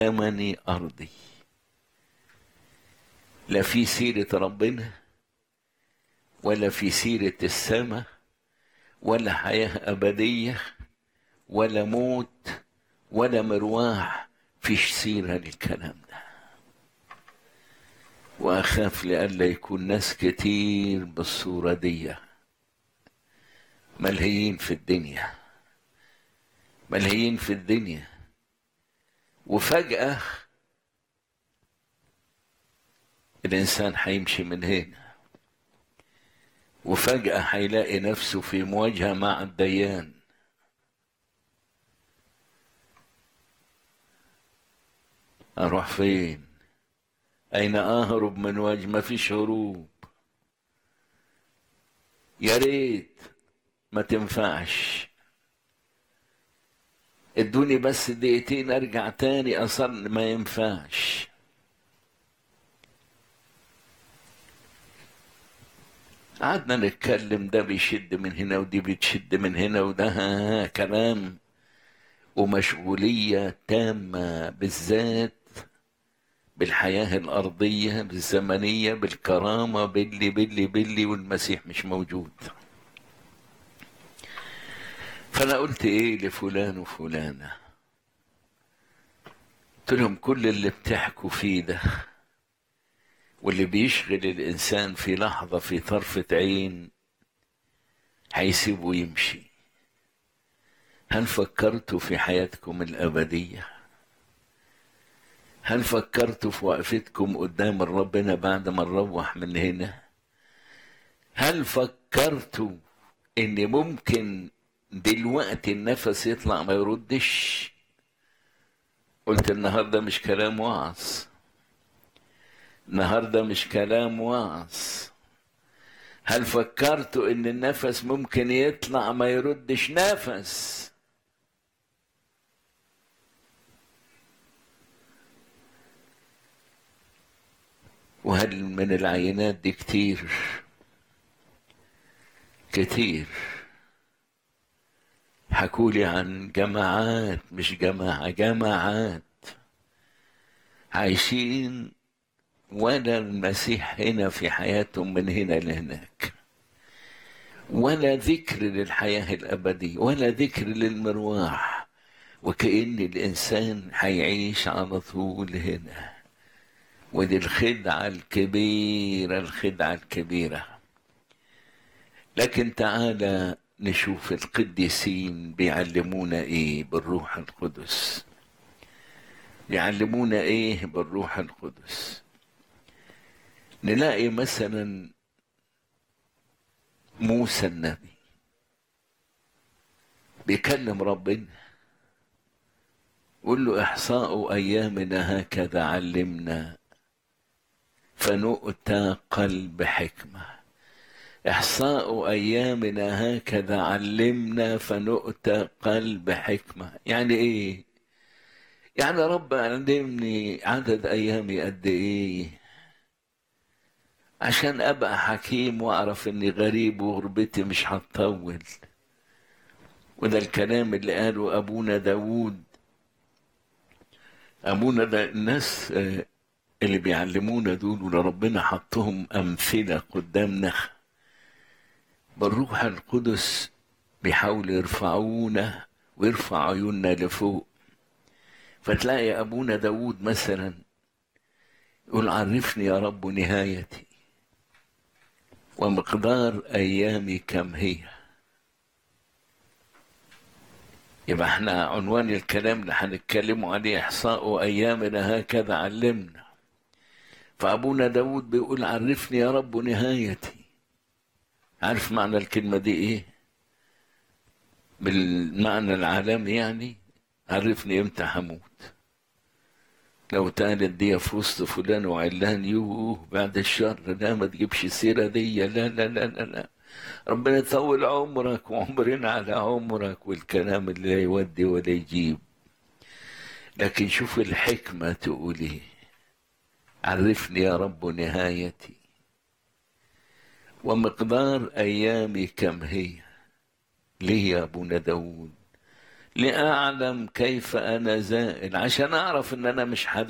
أمني أرضي لا في سيرة ربنا ولا في سيرة السماء ولا حياة أبدية ولا موت ولا مرواح فيش سيرة للكلام ده وأخاف لألا يكون ناس كتير بالصورة دي ملهيين في الدنيا ملهيين في الدنيا وفجأة الإنسان هيمشي من هنا وفجأة هيلاقي نفسه في مواجهة مع الديان أروح فين أين أهرب من وجه ما فيش هروب يا ريت ما تنفعش ادوني بس دقيقتين ارجع تاني اصل ما ينفعش قعدنا نتكلم ده بيشد من هنا ودي بتشد من هنا وده ها كلام ومشغولية تامة بالذات بالحياة الأرضية بالزمنية بالكرامة باللي باللي باللي والمسيح مش موجود فأنا قلت إيه لفلان وفلانة قلت لهم كل اللي بتحكوا فيه ده واللي بيشغل الإنسان في لحظة في طرفة عين هيسيبه يمشي هل فكرتوا في حياتكم الأبدية؟ هل فكرتوا في وقفتكم قدام ربنا بعد ما نروح من هنا؟ هل فكرتوا إن ممكن دلوقتي النفس يطلع ما يردش؟ قلت النهارده مش كلام وعظ النهارده مش كلام وعظ هل فكرتوا ان النفس ممكن يطلع ما يردش نفس وهل من العينات دي كتير كتير حكولي عن جماعات مش جماعة جماعات عايشين ولا المسيح هنا في حياتهم من هنا لهناك ولا ذكر للحياة الأبدية ولا ذكر للمرواح وكأن الإنسان هيعيش على طول هنا ودي الخدعة الكبيرة الخدعة الكبيرة لكن تعالى نشوف القديسين بيعلمونا ايه بالروح القدس يعلمونا ايه بالروح القدس نلاقي مثلا موسى النبي بيكلم ربنا يقول له احصاء ايامنا هكذا علمنا فنؤتى قلب حكمه احصاء ايامنا هكذا علمنا فنؤتى قلب حكمه يعني ايه يعني رب علمني عدد ايامي قد ايه عشان ابقى حكيم واعرف اني غريب وغربتي مش هتطول وده الكلام اللي قاله ابونا داوود ابونا ده الناس اللي بيعلمونا دول واللي ربنا حطهم امثله قدامنا بالروح القدس بيحاولوا يرفعونا ويرفع عيوننا لفوق فتلاقي ابونا داوود مثلا يقول عرفني يا رب نهايتي ومقدار ايامي كم هي يبقى احنا عنوان الكلام اللي هنتكلموا عليه احصاء ايامنا هكذا علمنا فابونا داود بيقول عرفني يا رب نهايتي عارف معنى الكلمه دي ايه بالمعنى العالمي يعني عرفني امتى هموت لو اتقالت دي في وسط فلان وعلان يوه بعد الشر لا ما تجيبش السيرة دي لا لا لا لا لا ربنا يطول عمرك وعمرنا على عمرك والكلام اللي لا يودي ولا يجيب لكن شوف الحكمة تقول ايه عرفني يا رب نهايتي ومقدار أيامي كم هي ليه يا أبونا داود لأعلم كيف أنا زائل عشان أعرف إن أنا مش